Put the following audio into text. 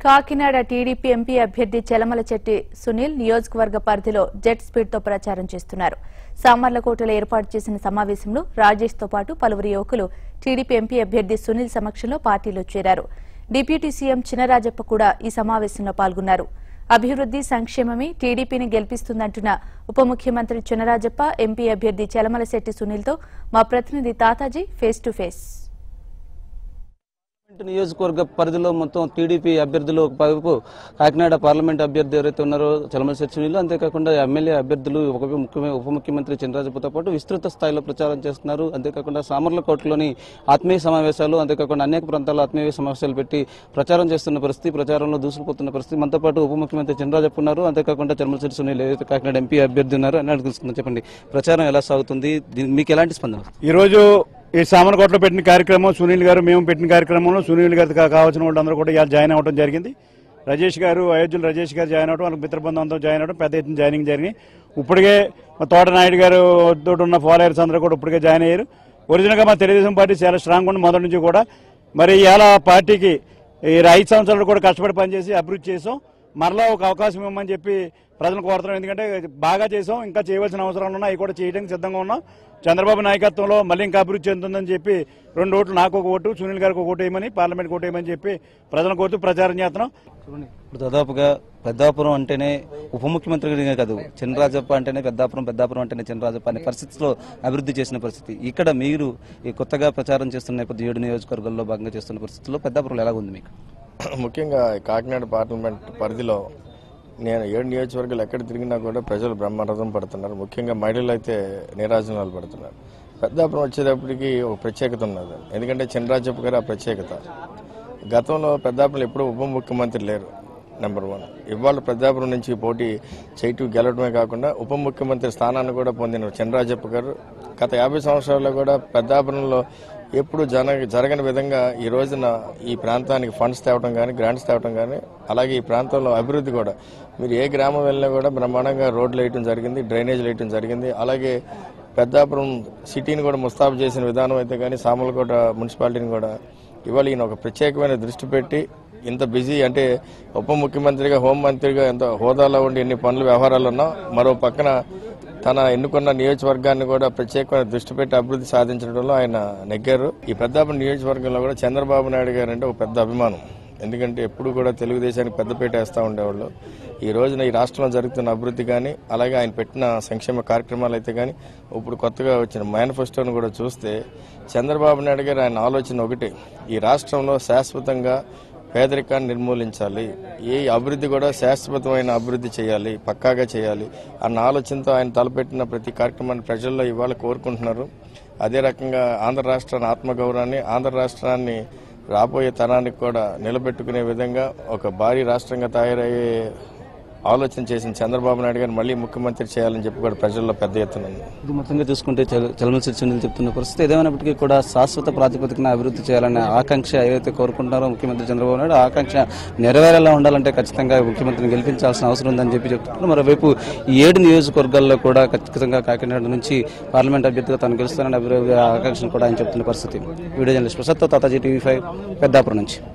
Kakinada TDP MP అభ్యర్థి చెలమల చెట్టి సునీల్ నియోజకవర్గ పరిధిలో జెట్ స్పీడ్ తో ప్రచారం చేస్తున్నారు సామర్లకోటలో ఏర్పాటు చేసిన సమావేశంలో రాజేష్ తో పాటు పలువురు యువకులు టీడీపీ ఎంపీ అభ్యర్థి సునీల్ సమక్షంలో పార్టీలో చేరారు డిప్యూటీ సీఎం చినరాజప్ప కూడా ఈ సమావేశంలో పాల్గొన్నారు అభివృద్ది సంక్షేమమే టీడీపీని గెలిపిస్తుందంటున్న ఉప ముఖ్యమంత్రి చినరాజప్ప ఎంపీ అభ్యర్థి చెలమలశెట్టి సునీల్తో మా ప్రతినిధి Tataji face to face parliament నియోజకవర్గ పరిధిలో మొత్తం టీడీపీ అభ్యర్థులు ఒకవైపు కాకినాడ పార్లమెంట్ అభ్యర్థి ఎవరైతే ఉన్నారో చలమల సునీలు అంతేకాకుండా ఎమ్మెల్యే అభ్యర్థులు ఒక ముఖ్యమ- ఉప ముఖ్యమంత్రి చంద్రరాజుతో పాటు విస్తృత స్థాయిలో ప్రచారం చేస్తున్నారు అంతేకాకుండా సామర్లకోటలోని ఆత్మీయ సమావేశాలు అంతేకాకుండా అనేక ప్రాంతాల్లో ఆత్మీయ సమావేశాలు పెట్టి ప్రచారం చేస్తున్న పరిస్థితి ప్రచారంలో దూసుకుపోతున్న పరిస్థితి మనతో పాటు ఉప ముఖ్యమంత్రి చంద్రరాజు ఉన్నారు అంతేకాకుండా చలమల సునీల్ ఏదైతే కాకినాడ ఎంపీ అభ్యర్థి ఉన్నారో అని అడిగి తెలుసుకుందాం చెప్పండి ప్రచారం ఎలా సాగుతుంది దీనికి మీకు ఎలాంటి స్పందన ఈరోజు ఈ సామనకోటలో పెట్టిన కార్యక్రమం సునీల్ గారు మేము పెట్టిన కార్యక్రమంలో సునీల్ గారికి కా- కావాల్సిన వాళ్ళందరూ కూడా ఇవాళ జాయిన్ అవ్వడం జరిగింది రజేష్ గారు అయోధ్యలో రజేష్ గారు జాయిన్ అవ్వడం వాళ్ళకి మిత్రబృందంతో జాయిన్ అవ్వడం పెద్ద ఎత్తున జాయినింగ్ జరిగింది ఇప్పటికే మా తోట నాయుడు గారు తోటి ఉన్న ఫాలోయర్స్ అందరూ కూడా ఇప్పటికే జాయిన్ అయ్యారు ఒరిజినల్గా మా తెలుగుదేశం పార్టీ చాలా స్ట్రాంగ్ ఉంది మొదటి నుంచి కూడా మరి ఇవాళ పార్టీకి ఈ ఐదు సంవత్సరాలు కూడా కష్టపడి పనిచేసి అభివృద్ధి చేసాం మరలా ఒక అవకాశం ఇవ్వమని చెప్పి ప్రజలు కోరుతున్నాం ఎందుకంటే బాగా చేసాం ఇంకా చేయవలసిన అవసరాలు ఉన్నాయి అవి కూడా చేయడానికి సిద్ధంగా ఉన్నాం చంద్రబాబు నాయకత్వంలో మళ్ళీ ఇంకా అభివృద్ధి చెందుతుందని చెప్పి రెండు ఓట్లు నాకు ఒక ఓటు సునీల్ గారికి ఒక ఓటు వేయమని పార్లమెంట్ ఓటు వేయమని చెప్పి ప్రజలను కోరుతూ ప్రచారం చేస్తున్నాం చూడండి ఇప్పుడు దాదాపుగా పెద్దాపురం అంటేనే ఉప ముఖ్యమంత్రిగా కాదు చంద్రరాజప్ప అంటేనే పెద్దాపురం పెద్దాపురం అంటేనే చంద్రరాజప్ప అనే పరిస్థితిలో అభివృద్ధి చేసిన పరిస్థితి ఇక్కడ మీరు ఈ కొత్తగా ప్రచారం చేస్తున్న నేపథ్యం ఏడు నియోజకవర్గాల్లో భాగంగా చేస్తున్న పరిస్థితుల్లో పెద్దాపురంలో ఎలా ఉంది మీకు ముఖ్యంగా కాకినాడ పార్లమెంట్ పరిధిలో నేను ఏడు నియోజకవర్గాలు ఎక్కడ తిరిగినా కూడా ప్రజలు బ్రహ్మరథం పడుతున్నారు ముఖ్యంగా మహిళలు అయితే నీరాజనాలు పడుతున్నారు పెద్దాపురం వచ్చేటప్పటికి ఒక ప్రత్యేకత ఉన్నది ఎందుకంటే చంద్రరాజప్ప గారు ఆ ప్రత్యేకత గతంలో పెద్దాపురం ఎప్పుడూ ఉప ముఖ్యమంత్రి లేరు నెంబర్ వన్ ఇవాళ పెద్దాపురం నుంచి పోటీ చేయటం గెలవడమే కాకుండా ఉప ముఖ్యమంత్రి స్థానాన్ని కూడా పొందిన చంద్రరాజప్ప గారు గత యాభై సంవత్సరాల్లో కూడా పెద్దాపురంలో ఎప్పుడు జన జరగని విధంగా ఈ రోజున ఈ ప్రాంతానికి ఫండ్స్ తేవడం కానీ గ్రాంట్స్ తేవడం కానీ అలాగే ఈ ప్రాంతంలో అభివృద్ధి కూడా మీరు ఏ గ్రామం వెళ్ళినా కూడా బ్రహ్మాండంగా రోడ్లు వేయటం జరిగింది డ్రైనేజ్ వేయటం జరిగింది అలాగే పెద్దాపురం సిటీని కూడా ముస్తాబు చేసిన విధానం అయితే కానీ సామలకోట మున్సిపాలిటీని కూడా ఇవాళ ఈయన ఒక ప్రత్యేకమైన దృష్టి పెట్టి ఇంత బిజీ అంటే ఉప ముఖ్యమంత్రిగా హోంమంత్రిగా ఎంత హోదాలో ఉండి ఎన్ని పనులు వ్యవహారాలు ఉన్నా మరో పక్కన తన ఎన్నుకున్న నియోజకవర్గాన్ని కూడా ప్రత్యేకమైన దృష్టి పెట్టి అభివృద్ధి సాధించడంలో ఆయన నెగ్గారు ఈ పెద్దాపురం నియోజకవర్గంలో కూడా చంద్రబాబు నాయుడు గారు అంటే ఒక పెద్ద అభిమానం ఎందుకంటే ఎప్పుడు కూడా తెలుగుదేశానికి పెద్దపీట వేస్తూ ఉండేవాళ్ళు ఈ రోజున ఈ రాష్ట్రంలో జరుగుతున్న అభివృద్ధి కానీ అలాగే ఆయన పెట్టిన సంక్షేమ కార్యక్రమాలు అయితే కానీ ఇప్పుడు కొత్తగా వచ్చిన మేనిఫెస్టోను కూడా చూస్తే చంద్రబాబు నాయుడు గారు ఆయన ఆలోచన ఒకటి ఈ రాష్ట్రంలో శాశ్వతంగా పేదరికాన్ని నిర్మూలించాలి ఏ అభివృద్ధి కూడా శాశ్వతమైన అభివృద్ధి చేయాలి పక్కాగా చేయాలి అన్న ఆలోచనతో ఆయన తలపెట్టిన ప్రతి కార్యక్రమాన్ని ప్రజల్లో ఇవాళ కోరుకుంటున్నారు అదే రకంగా ఆంధ్ర రాష్ట్రాన్ని ఆత్మగౌరవాన్ని ఆంధ్ర రాష్ట్రాన్ని రాబోయే తరానికి కూడా నిలబెట్టుకునే విధంగా ఒక భారీ రాష్ట్రంగా తయారయ్యే ఆలోచన చేసిన చంద్రబాబు నాయుడు గారిని మళ్ళీ ముఖ్యమంత్రి చేయాలని చెప్పి కూడా ప్రజల్లో పెద్ద ఎత్తున ఉంది ఇది మొత్తంగా చూసుకుంటే చలమల సునీల్ చెప్తున్న పరిస్థితి ఏదేమైనప్పటికీ కూడా శాశ్వత ప్రాతిపదికన అభివృద్ధి చేయాలనే ఆకాంక్ష ఏదైతే కోరుకుంటున్నారో ముఖ్యమంత్రి చంద్రబాబు నాయుడు ఆ ఆకాంక్ష నెరవేరేలా ఉండాలంటే ఖచ్చితంగా ముఖ్యమంత్రిని గెలిపించాల్సిన అవసరం ఉందని చెప్పి చెప్తున్నారు మరోవైపు ఈ ఏడు నియోజకవర్గాల్లో కూడా ఖచ్చితంగా కాకినాడ నుంచి పార్లమెంట్ అభ్యర్థిగా తను గెలుస్తానని అభివృద్ధి ఆకాంక్షను కూడా ఆయన చెప్తున్న పరిస్థితి video journalist Prasad Tataji TV five Peddapuram నుంచి